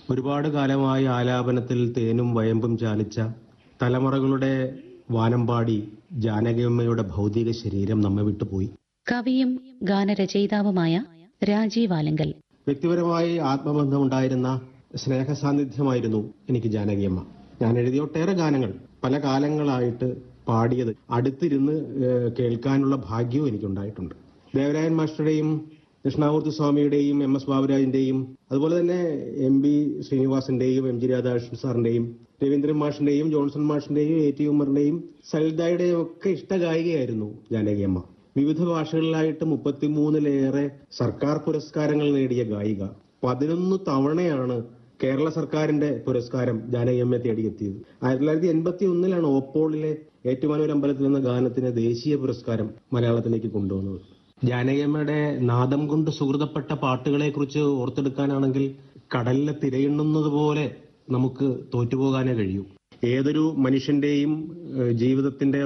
ഒരുപാട് കാലമായി ആലാപനത്തിൽ തേനും വയമ്പും ചാലിച്ച തലമുറകളുടെ വാനമ്പാടി ജാനകിയമ്മയുടെ ഭൗതിക ശരീരം നമ്മെ വിട്ടുപോയി കവിയും ഗാനരചയിതാവുമായ രാജീവ് ആലങ്കൽ വ്യക്തിപരമായി ആത്മബന്ധമുണ്ടായിരുന്ന സ്നേഹസാന്നിധ്യമായിരുന്നു എനിക്ക് ജാനകിയമ്മ ഞാൻ എഴുതിയ ഒട്ടേറെ ഗാനങ്ങൾ പല കാലങ്ങളായിട്ട് പാടിയത് അടുത്തിരുന്ന് ഏഹ്, കേൾക്കാനുള്ള ഭാഗ്യവും എനിക്കുണ്ടായിട്ടുണ്ട് ദേവരായൻ മാസ്റ്ററുടെയും കൃഷ്ണാമൂർത്തി സ്വാമിയുടെയും എം എസ് ബാബുരാജിന്റെയും അതുപോലെ തന്നെ എം ബി ശ്രീനിവാസിന്റെയും എം ജി രാധാകൃഷ്ണൻ സാറിന്റെയും രവീന്ദ്രൻ മാഷിന്റെയും ജോൺസൺ മാഷിന്റെയും എ ടി ഉമറിന്റെയും സലിതായുടെയും ഒക്കെ ഇഷ്ടഗായികയായിരുന്നു ജാനകിയമ്മ വിവിധ ഭാഷകളിലായിട്ട് മുപ്പത്തിമൂന്നിലേറെ സർക്കാർ പുരസ്കാരങ്ങൾ നേടിയ ഗായിക പതിനൊന്ന് തവണയാണ് കേരള സർക്കാരിന്റെ പുരസ്കാരം ജാനകിയമ്മയെ തേടിയെത്തിയത് ആയിരത്തി തൊള്ളായിരത്തി എൺപത്തി ഒന്നിലാണ് ഓപ്പോളിലെ ഏറ്റുമാനൂർ അമ്പലത്തിൽ എന്ന ഗാനത്തിന് ദേശീയ പുരസ്കാരം മലയാളത്തിലേക്ക് കൊണ്ടുവന്നത് ജാനകിയമ്മയുടെ നാദം കൊണ്ട് സുഹൃതപ്പെട്ട പാട്ടുകളെ കുറിച്ച് ഓർത്തെടുക്കാനാണെങ്കിൽ കടലിലെ തിരയെണ്ണുന്നത് പോലെ നമുക്ക് തോറ്റുപോകാനേ കഴിയൂ ഏതൊരു മനുഷ്യന്റെയും ഏഹ്, ജീവിതത്തിന്റെ